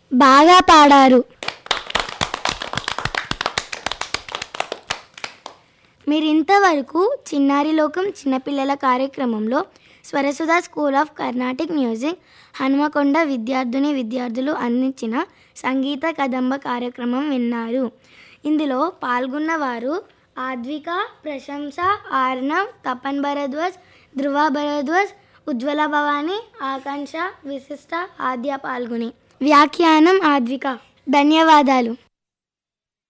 బాగా పాడారు మీరు ఇంతవరకు చిన్నారి లోకం చిన్నపిల్లల కార్యక్రమంలో Swarasudha school of Carnatic music Hanumakonda విద్యార్థిని విద్యార్థులు అందించిన సంగీత కదంబ కార్యక్రమం విన్నారు ఇందులో పాల్గొన్న వారు ఆద్విక ప్రశంస ఆర్నవ్ తపన్ భరద్వాజ్ ధృవ భరద్వాజ్ ఉజ్వల భవాని ఆకాంక్ష విశిష్ట ఆద్య పాల్గొని వ్యాఖ్యానం ఆద్విక ధన్యవాదాలు